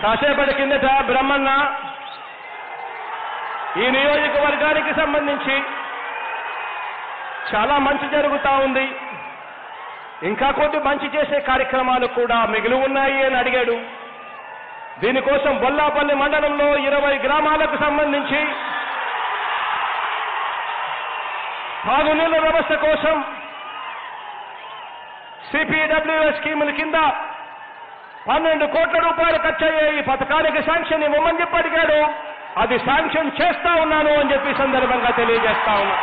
కాసేపటి కిందట బ్రహ్మన్న ఈ నియోజకవర్గానికి సంబంధించి చాలా మంచి జరుగుతా ఉంది ఇంకా కొద్ది మంచి చేసే కార్యక్రమాలు కూడా మిగిలి ఉన్నాయి అని అడిగాడు దీనికోసం బొల్లాపల్లి మండలంలో ఇరవై గ్రామాలకు సంబంధించి తాగునీళ్ళ వ్యవస్థ కోసం సిపిడబ్ల్యూఎస్ స్కీముల కింద పన్నెండు కోట్ల రూపాయలు ఖర్చు అయ్యే ఈ పథకానికి శాంక్షన్ ఇవ్వమని చెప్పి అడిగాడు అది శాంక్షన్ చేస్తా ఉన్నాను అని చెప్పి ఈ సందర్భంగా తెలియజేస్తా ఉన్నా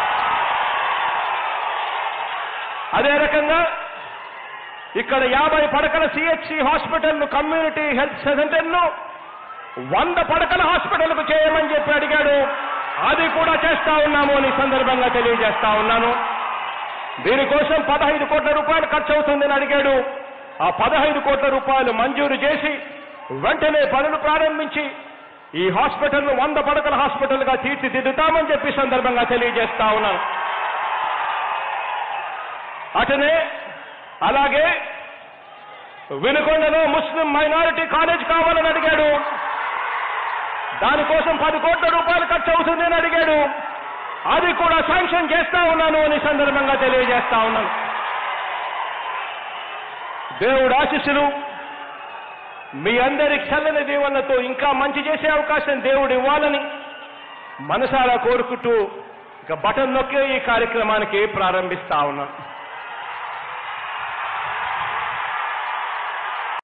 అదే రకంగా ఇక్కడ యాభై పడకల సిహెచ్సి హాస్పిటల్ కమ్యూనిటీ హెల్త్ సెంటర్ను వంద పడకల హాస్పిటల్కు చేయమని చెప్పి అడిగాడు అది కూడా చేస్తా ఉన్నాము అని ఈ సందర్భంగా తెలియజేస్తా ఉన్నాను దీనికోసం పదహైదు కోట్ల రూపాయలు ఖర్చు అవుతుందని అడిగాడు ఆ పదహైదు కోట్ల రూపాయలు మంజూరు చేసి వెంటనే పనులు ప్రారంభించి ఈ హాస్పిటల్ను వంద పడకల హాస్పిటల్గా తీర్చిదిద్దుతామని చెప్పి ఈ సందర్భంగా తెలియజేస్తా ఉన్నాను అటనే అలాగే వినుకొండలో ముస్లిం మైనారిటీ కాలేజ్ కావాలని అడిగాడు దానికోసం పది కోట్ల రూపాయలు ఖర్చు అవుతుందని అడిగాడు అది కూడా శాంక్షన్ చేస్తా ఉన్నాను అని ఈ సందర్భంగా తెలియజేస్తా ఉన్నాను దేవుడు ఆశీస్సులు మీ అందరి చల్లని దీవెనలతో ఇంకా మంచి చేసే అవకాశం దేవుడు ఇవ్వాలని మనసారా కోరుకుంటూ ఇక బటన్ నొక్కే ఈ కార్యక్రమానికి ప్రారంభిస్తా ఉన్నాను